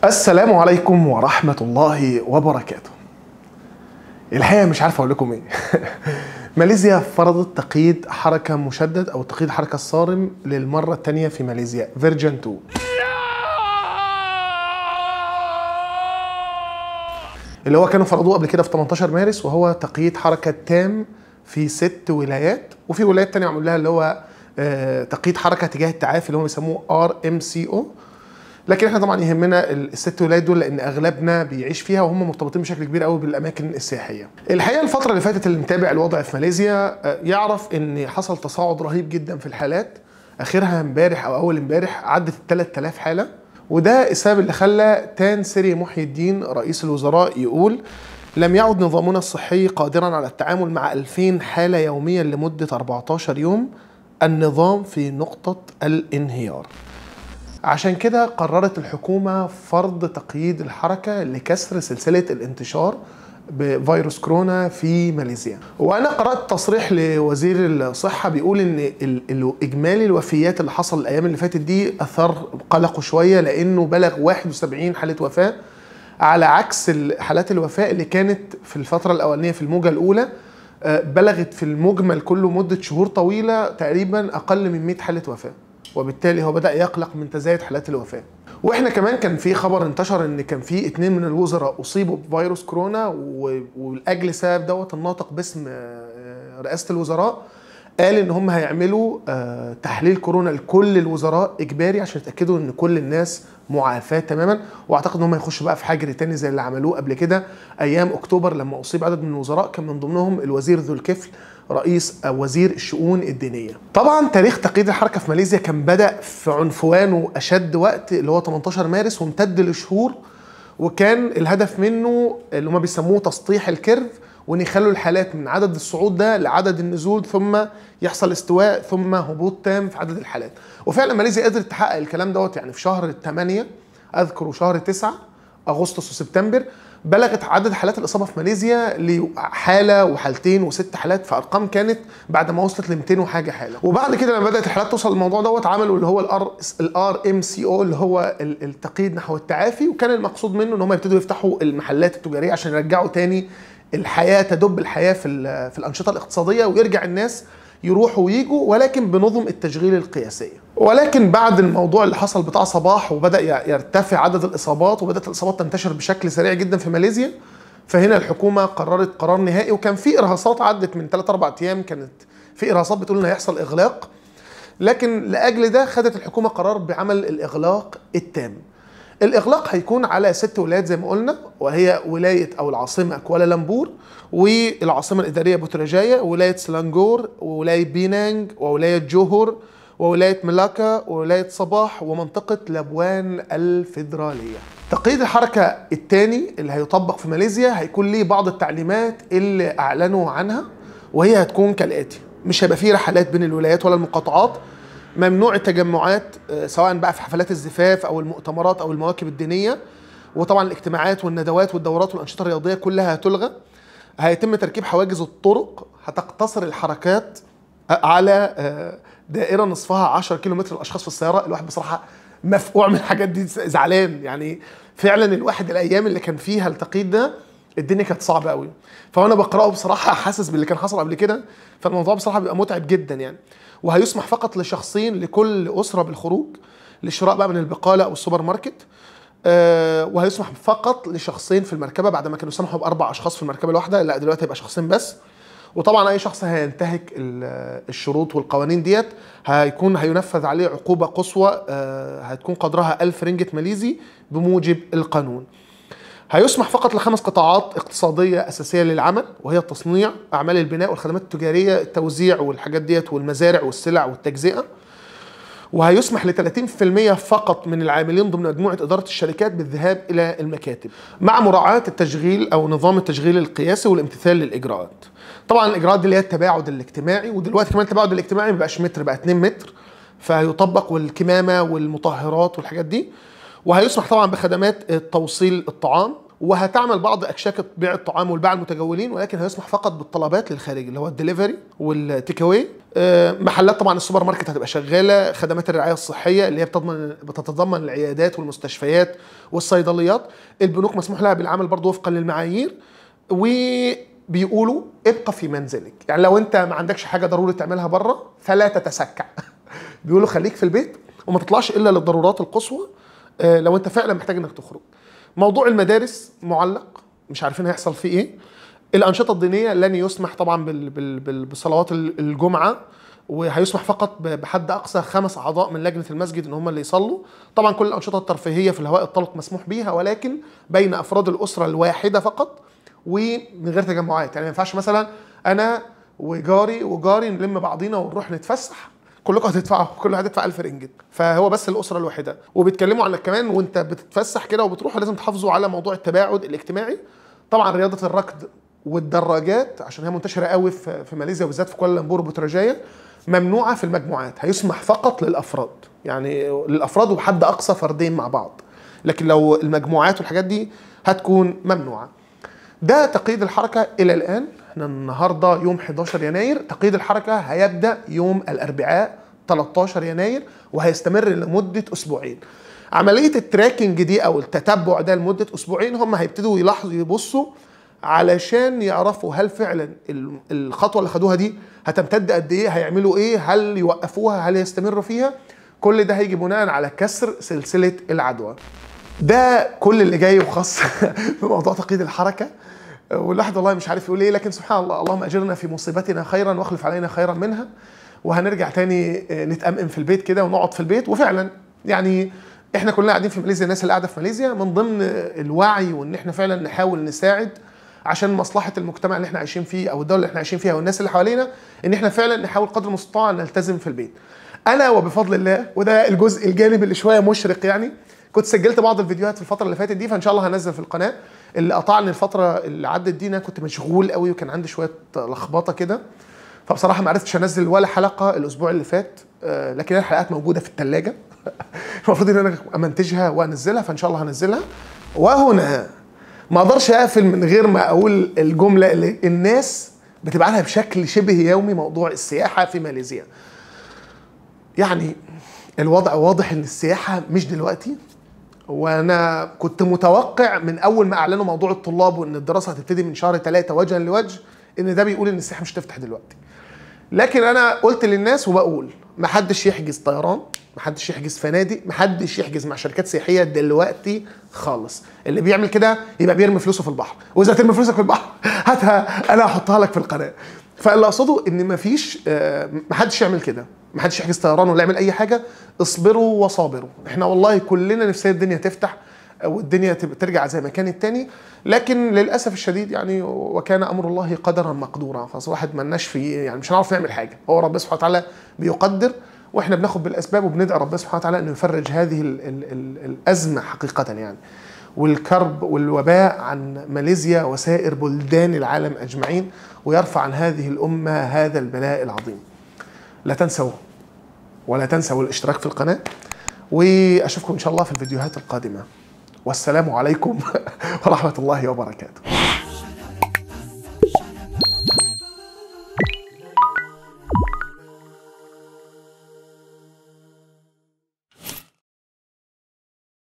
السلام عليكم ورحمة الله وبركاته الحقيقة مش عارف أقول لكم إيه ماليزيا فرضت تقييد حركة مشدد أو تقييد حركة الصارم للمرة الثانية في ماليزيا فيرجن 2 اللي هو كانوا فرضوه قبل كده في 18 مارس وهو تقييد حركة تام في ست ولايات وفي ولايات تانية معمول لها اللي هو آه، تقييد حركة تجاه التعافي اللي هم بيسموه ار ام سي او لكن احنا طبعا يهمنا الست ولايات دول لان اغلبنا بيعيش فيها وهم مرتبطين بشكل كبير قوي بالاماكن السياحيه. الحقيقه الفتره اللي فاتت اللي متابع الوضع في ماليزيا آه، يعرف ان حصل تصاعد رهيب جدا في الحالات اخرها امبارح او اول امبارح عدت ال 3000 حاله وده السبب اللي خلى تان سيري محي الدين رئيس الوزراء يقول لم يعد نظامنا الصحي قادرا على التعامل مع 2000 حاله يوميا لمده 14 يوم النظام في نقطه الانهيار. عشان كده قررت الحكومة فرض تقييد الحركة لكسر سلسلة الانتشار بفيروس كورونا في ماليزيا وانا قرات تصريح لوزير الصحه بيقول ان ال- ال- اجمالي الوفيات اللي حصل الايام اللي فاتت دي اثار قلقه شويه لانه بلغ 71 حاله وفاه على عكس ال- حالات الوفاه اللي كانت في الفتره الاولانيه في الموجه الاولى آه، بلغت في المجمل كله مده شهور طويله تقريبا اقل من 100 حاله وفاه وبالتالي هو بدا يقلق من تزايد حالات الوفاه واحنا كمان كان في خبر انتشر ان كان في اتنين من الوزراء اصيبوا بفيروس كورونا و- ولاجل سبب دوت الناطق باسم آه، رئاسه الوزراء قال ان هم هيعملوا آه، تحليل كورونا لكل الوزراء اجباري عشان يتاكدوا ان كل الناس معافاه تماما واعتقد ان هم يخشوا بقى في حجر تاني زي اللي عملوه قبل كده ايام اكتوبر لما اصيب عدد من الوزراء كان من ضمنهم الوزير ذو الكفل رئيس أو وزير الشؤون الدينيه. طبعا تاريخ تقييد الحركه في ماليزيا كان بدا في عنفوانه اشد وقت اللي هو 18 مارس وامتد لشهور وكان الهدف منه اللي هم بيسموه تسطيح الكيرف وان يخلوا الحالات من عدد الصعود ده لعدد النزول ثم يحصل استواء ثم هبوط تام في عدد الحالات وفعلا ماليزيا قدرت تحقق الكلام دوت يعني في شهر 8 اذكر شهر 9 اغسطس وسبتمبر بلغت عدد حالات الاصابه في ماليزيا لحاله وحالتين وست حالات في ارقام كانت بعد ما وصلت ل 200 وحاجه حاله وبعد كده لما بدات الحالات توصل للموضوع دوت عملوا اللي هو الار الار ام سي او اللي هو ال- التقييد نحو التعافي وكان المقصود منه ان هم يبتدوا يفتحوا المحلات التجاريه عشان يرجعوا تاني الحياه تدب الحياه في ال- في الانشطه الاقتصاديه ويرجع الناس يروحوا ويجوا ولكن بنظم التشغيل القياسيه ولكن بعد الموضوع اللي حصل بتاع صباح وبدا ي- يرتفع عدد الاصابات وبدات الاصابات تنتشر بشكل سريع جدا في ماليزيا فهنا الحكومه قررت قرار نهائي وكان في ارهاصات عدت من 3 4 ايام كانت في ارهاصات بتقول ان هيحصل اغلاق لكن لاجل ده خدت الحكومه قرار بعمل الاغلاق التام الاغلاق هيكون على ست ولايات زي ما قلنا وهي ولايه او العاصمه كوالالمبور والعاصمه الاداريه بوتراجايا ولايه سلانجور وولايه بينانج وولايه جوهور وولايه ملاكا وولايه صباح ومنطقه لابوان الفيدراليه. تقييد الحركه الثاني اللي هيطبق في ماليزيا هيكون ليه بعض التعليمات اللي اعلنوا عنها وهي هتكون كالاتي مش هيبقى فيه رحلات بين الولايات ولا المقاطعات ممنوع التجمعات آه، سواء بقى في حفلات الزفاف او المؤتمرات او المواكب الدينيه وطبعا الاجتماعات والندوات والدورات والانشطه الرياضيه كلها هتلغى هيتم تركيب حواجز الطرق هتقتصر الحركات على آه، دائره نصفها 10 كيلو متر الاشخاص في السياره الواحد بصراحه مفقوع من الحاجات دي زعلان يعني فعلا الواحد الايام اللي كان فيها التقييد ده الدنيا كانت صعبه قوي فانا بقراه بصراحه حاسس باللي كان حصل قبل كده فالموضوع بصراحه بيبقى متعب جدا يعني وهيسمح فقط لشخصين لكل اسره بالخروج للشراء بقى من البقاله او السوبر ماركت آه وهيسمح فقط لشخصين في المركبه بعد ما كانوا سمحوا باربع اشخاص في المركبه الواحده لا دلوقتي هيبقى شخصين بس وطبعا اي شخص هينتهك ال- الشروط والقوانين ديت هيكون هينفذ عليه عقوبه قصوى آه، هتكون قدرها 1000 رنجة ماليزي بموجب القانون هيسمح فقط لخمس قطاعات اقتصاديه اساسيه للعمل وهي التصنيع اعمال البناء والخدمات التجاريه التوزيع والحاجات ديت والمزارع والسلع والتجزئه وهيسمح ل 30% فقط من العاملين ضمن مجموعه اداره الشركات بالذهاب الى المكاتب مع مراعاه التشغيل او نظام التشغيل القياسي والامتثال للاجراءات. طبعا الاجراءات دي اللي هي التباعد الاجتماعي ودلوقتي كمان التباعد الاجتماعي ما بقاش متر بقى 2 متر فهيطبق والكمامه والمطهرات والحاجات دي وهيسمح طبعا بخدمات توصيل الطعام وهتعمل بعض اكشاك بيع الطعام والباعة المتجولين ولكن هيسمح فقط بالطلبات للخارج اللي هو الدليفري والتيك اواي آه، محلات طبعا السوبر ماركت هتبقى شغاله خدمات الرعايه الصحيه اللي هي بتضمن بتتضمن العيادات والمستشفيات والصيدليات البنوك مسموح لها بالعمل برضه وفقا للمعايير وبيقولوا ابقى في منزلك يعني لو انت ما عندكش حاجه ضروري تعملها بره فلا تتسكع بيقولوا خليك في البيت وما تطلعش الا للضرورات القصوى آه، لو انت فعلا محتاج انك تخرج موضوع المدارس معلق مش عارفين هيحصل فيه ايه الانشطه الدينيه لن يسمح طبعا بال- بال- بال- بصلوات ال- الجمعه وهيسمح فقط ب- بحد اقصى خمس اعضاء من لجنه المسجد ان هم اللي يصلوا طبعا كل الانشطه الترفيهيه في الهواء الطلق مسموح بيها ولكن بين افراد الاسره الواحده فقط ومن غير تجمعات يعني ما ينفعش مثلا انا وجاري وجاري نلم بعضينا ونروح نتفسح كلكم هتدفعوا كل واحد هيدفع 1000 رنجة فهو بس الاسره الواحده وبيتكلموا على كمان وانت بتتفسح كده وبتروح لازم تحافظوا على موضوع التباعد الاجتماعي طبعا رياضه الركض والدراجات عشان هي منتشره قوي في في ماليزيا وبالذات في كوالالمبور وبوتراجايا ممنوعه في المجموعات هيسمح فقط للافراد يعني للافراد وبحد اقصى فردين مع بعض لكن لو المجموعات والحاجات دي هتكون ممنوعه ده تقييد الحركة إلى الآن احنا النهاردة يوم 11 يناير تقييد الحركة هيبدأ يوم الأربعاء 13 يناير وهيستمر لمدة أسبوعين عملية التراكنج دي أو التتبع ده لمدة أسبوعين هم هيبتدوا يلاحظوا يبصوا علشان يعرفوا هل فعلا ال- الخطوة اللي خدوها دي هتمتد قد إيه هيعملوا إيه هل يوقفوها هل يستمروا فيها كل ده هيجي بناء على كسر سلسلة العدوى ده كل اللي جاي وخاص بموضوع تقييد الحركه والواحد والله مش عارف يقول ايه لكن سبحان الله اللهم اجرنا في مصيبتنا خيرا واخلف علينا خيرا منها وهنرجع تاني نتأمم في البيت كده ونقعد في البيت وفعلا يعني احنا كلنا قاعدين في ماليزيا الناس اللي قاعده في ماليزيا من ضمن الوعي وان احنا فعلا نحاول نساعد عشان مصلحه المجتمع اللي احنا عايشين فيه او الدوله اللي احنا عايشين فيها والناس اللي حوالينا ان احنا فعلا نحاول قدر المستطاع ان نلتزم في البيت. انا وبفضل الله وده الجزء الجانب اللي شويه مشرق يعني كنت سجلت بعض الفيديوهات في الفتره اللي فاتت دي فان شاء الله هنزل في القناه اللي قطعني الفتره اللي عدت دي انا كنت مشغول قوي وكان عندي شويه لخبطه كده فبصراحه ما عرفتش انزل ولا حلقه الاسبوع اللي فات آه، لكن الحلقات موجوده في الثلاجه المفروض ان انا امنتجها وانزلها فان شاء الله هنزلها وهنا ما اقدرش اقفل من غير ما اقول الجمله اللي الناس بتبقى لها بشكل شبه يومي موضوع السياحه في ماليزيا يعني الوضع واضح ان السياحه مش دلوقتي وانا كنت متوقع من اول ما اعلنوا موضوع الطلاب وان الدراسه هتبتدي من شهر ثلاثة وجها لوجه ان ده بيقول ان السياحه مش هتفتح دلوقتي لكن انا قلت للناس وبقول محدش يحجز طيران محدش يحجز فنادق محدش يحجز مع شركات سياحيه دلوقتي خالص اللي بيعمل كده يبقى بيرمي فلوسه في البحر واذا ترمي فلوسك في البحر هاتها انا هحطها لك في القناه فاللي اقصده ان مفيش آه، محدش يعمل كده محدش يحجز طيران ولا يعمل اي حاجه اصبروا وصابروا احنا والله كلنا نفسنا الدنيا تفتح والدنيا تبقى ترجع زي ما كانت تاني لكن للاسف الشديد يعني وكان امر الله قدرا مقدورا خلاص واحد ملناش فيه يعني مش هنعرف نعمل حاجه هو ربنا سبحانه وتعالى بيقدر واحنا بناخد بالاسباب وبندعي ربنا سبحانه وتعالى انه يفرج هذه ال ال ال الازمه حقيقه يعني والكرب والوباء عن ماليزيا وسائر بلدان العالم اجمعين ويرفع عن هذه الامه هذا البلاء العظيم. لا تنسوا ولا تنسوا الاشتراك في القناه واشوفكم ان شاء الله في الفيديوهات القادمه والسلام عليكم ورحمه الله وبركاته.